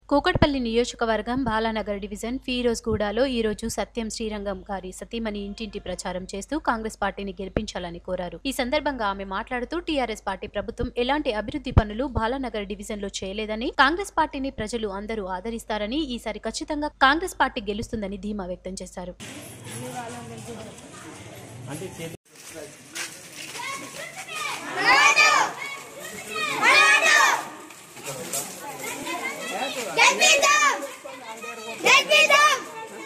కూకట్పల్లి నియోజకవర్గం బాలానగర్ డివిజన్ ఫీరోజ్గూడలో ఈరోజు సత్యం శ్రీరంగం గారి సతీమణి ఇంటింటి ప్రచారం చేస్తూ కాంగ్రెస్ పార్టీని గెలిపించాలని కోరారు ఈ సందర్భంగా ఆమె మాట్లాడుతూ టీఆర్ఎస్ పార్టీ ప్రభుత్వం ఎలాంటి అభివృద్ధి పనులు బాలానగర్ డివిజన్ లో చేయలేదని కాంగ్రెస్ పార్టీని ప్రజలు అందరూ ఆదరిస్తారని ఈసారి ఖచ్చితంగా కాంగ్రెస్ పార్టీ గెలుస్తుందని ధీమా వ్యక్తం చేశారు గెలిపిద్దాం గెలిపిద్దాం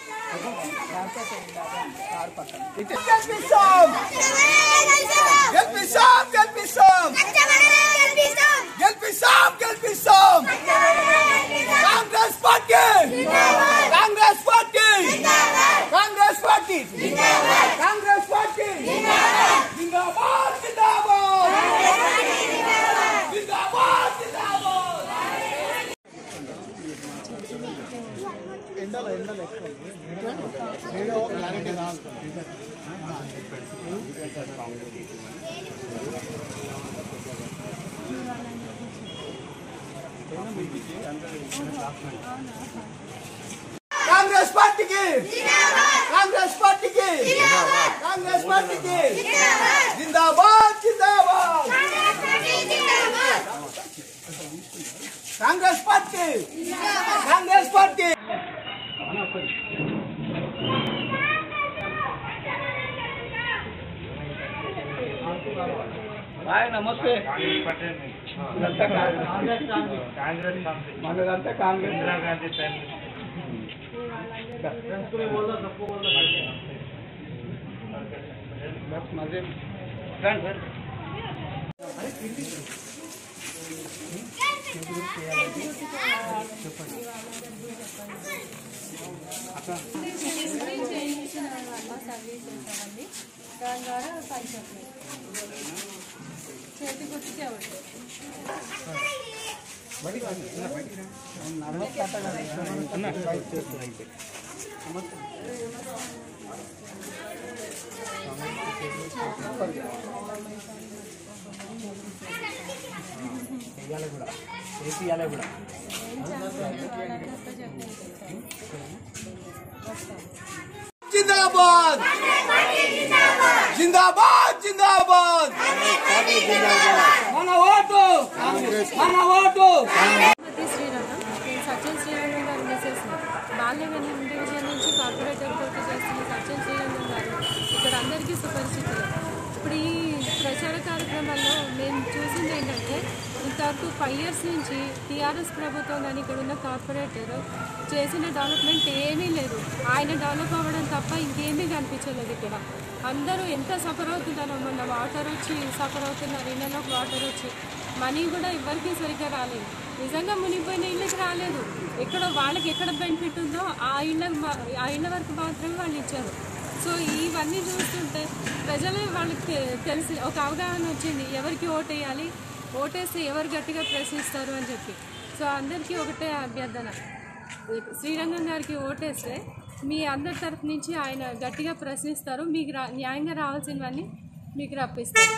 గెలిపిస్తాం గెలిపిస్తాం గెలిపిస్తాం గెలిపిస్తాం గెలిపిస్తాం Congress party Congress party Congress party Congress party జిందాబాద్ జిందాబాద్ జిందాబాద్ జిందాబాద్ కాంగ్రెస్ పార్టీకి కాంగ్రెస్ పార్టీకి కాంగ్రెస్ పార్టీకి జిందాబాద్ జిందాబాద్ Congress party Congress party hi నమస్తే ఇదంతా కాంగ్రెస్ కాంగ్రెస్ కాంగ్రెస్ మనదంతా కాంగ్రెస్ ఇందిరా గాంధీ టైం మళ్ళీ రండి, రండి. చేయించిన వల్ల సర్వీస్ చేస్తామండి దాని ద్వారా పనిచేస్తుంది చేతి గుర్తుకే ఒకటి జిందాబాద్ జిందాబాద్ జిందాబాద్ మన ఓటు మన ఓటు మతి శ్రీరంగం నేను సత్యం శ్రీరంగం గారి మిసెస్ బాల్యగని డివిజన్ నుంచి కార్పొరేటర్ పోటీ చేస్తున్న సత్యం శ్రీరంగం గారు ఇక్కడ అందరికీ సుపరిచితులు ఇప్పుడు ఈ ప్రచార కార్యక్రమాల్లో మేము చూసింది ఏంటంటే ఇంతవరకు ఫైవ్ ఇయర్స్ నుంచి టీఆర్ఎస్ ప్రభుత్వం కానీ ఇక్కడ ఉన్న కార్పొరేటర్ చేసిన డెవలప్మెంట్ ఏమీ లేదు ఆయన డెవలప్ అవ్వడం తప్ప ఇంకేమీ కనిపించలేదు ఇక్కడ అందరూ ఎంత సఫర్ అవుతున్నారో మొన్న వాటర్ వచ్చి సఫర్ అవుతున్నారు ఇళ్ళలోకి వాటర్ వచ్చి మనీ కూడా ఎవరికి సరిగ్గా రాలేదు నిజంగా మునిగిపోయిన ఇళ్ళకి రాలేదు ఎక్కడ వాళ్ళకి ఎక్కడ బెనిఫిట్ ఉందో ఆ ఇళ్ళ ఆ ఇళ్ళ వరకు మాత్రమే వాళ్ళు ఇచ్చారు సో ఇవన్నీ చూస్తుంటే ప్రజలే వాళ్ళకి తె- తెలిసి ఒక అవగాహన వచ్చింది ఎవరికి ఓటేయాలి ఓటేస్తే ఎవరు గట్టిగా ప్రశ్నిస్తారు అని చెప్పి సో అందరికీ ఒకటే అభ్యర్థన శ్రీరంగం గారికి ఓటేస్తే మీ అందరి తరఫు నుంచి ఆయన గట్టిగా ప్రశ్నిస్తారు మీకు రా న్యాయంగా రావాల్సినవన్నీ మీకు రప్పిస్తారు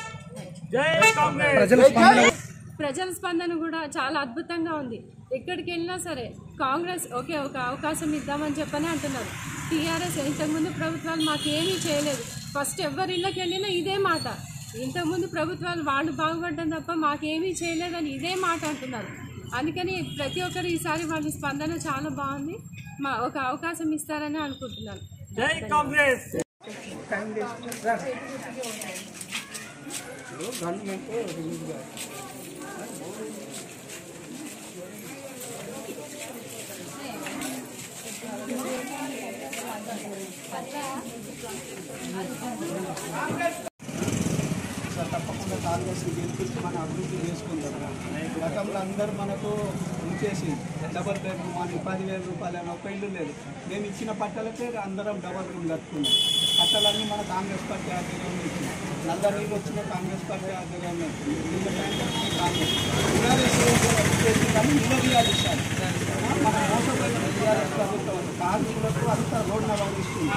ప్రజల స్పందన కూడా చాలా అద్భుతంగా ఉంది ఎక్కడికి వెళ్ళినా సరే కాంగ్రెస్ ఓకే ఒక అవకాశం ఇద్దామని చెప్పని అంటున్నారు టీఆర్ఎస్ ఇంతకుముందు ప్రభుత్వాలు మాకేమీ చేయలేదు ఫస్ట్ ఎవరి ఇళ్ళకి వెళ్ళినా ఇదే మాట ఇంతకుముందు ప్రభుత్వాలు వాళ్ళు బాగుపడడం తప్ప మాకేమీ చేయలేదని ఇదే మాట అంటున్నారు అందుకని ప్రతి ఒక్కరు ఈసారి వాళ్ళ స్పందన చాలా బాగుంది మా ఒక అవకాశం ఇస్తారని అనుకుంటున్నాను గవర్నమెంట్ రిలీజ్ కాదు. సార్ తప్పకుండా కాంగ్రెస్ గెలిపించి మన అభివృద్ధి చేసుకుంటాం గతంలో అందరూ మనకు ఉంచేసి డబల్ బెడ్రూమ్ అని పదివేల రూపాయలు అని ఒక ఇల్లు లేదు మేము ఇచ్చిన పట్టలకే అందరం డబల్ రూమ్ కట్టుకున్నాం పట్టలన్నీ మన కాంగ్రెస్ పార్టీ ఆధ్వర్యంలో ఇచ్చినాం నల్ల నీళ్ళు వచ్చిన కాంగ్రెస్ పార్టీ ఆధ్వర్యంలో ఇచ్చింది నీళ్ళ ట్యాంక్ వచ్చింది కాంగ్రెస్ టీఆర్ఎస్ చేసి కానీ నిలదీయాలి సార్ మన మోసపోయిన టీఆర్ఎస్ ప్రభుత్వం కార్మికులకు అంతా రోడ్డు నడిపిస్తుంది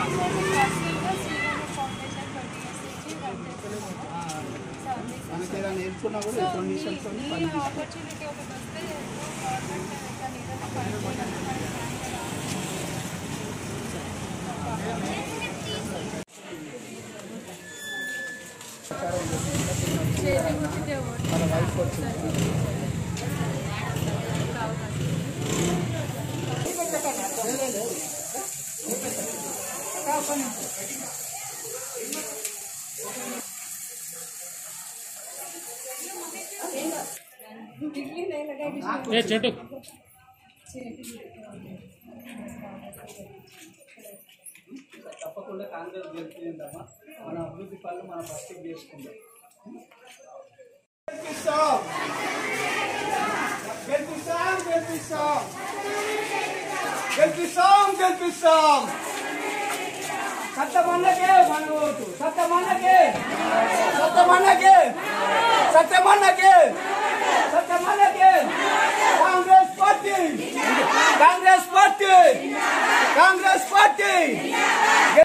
మనకి ఏదైనా నేర్చుకున్నా కూడా ఈ కండిషన్తో పని ఆపర్చునిటీ ఒకటి వస్తే గవర్నమెంట్ కానీ ఏదైనా పని అందరి గుర్తితే ఓటు తప్పకుండా కాంగ్రెస్ గెలిపిందమ్మా మన అభివృద్ధి పనులు మనం ఫస్ట్ చేసుకుందాం గెలిపిస్తాం గెలిపిస్తాం గెలిపిస్తాం గెలిపిస్తాం గెలిపిస్తాం సత్యమన్నకే మన ఓటు సత్యమన్నకే సత్యమన్నకే సత్యమన్నకే సత్యమన్నకే కాంగ్రెస్ పార్టీ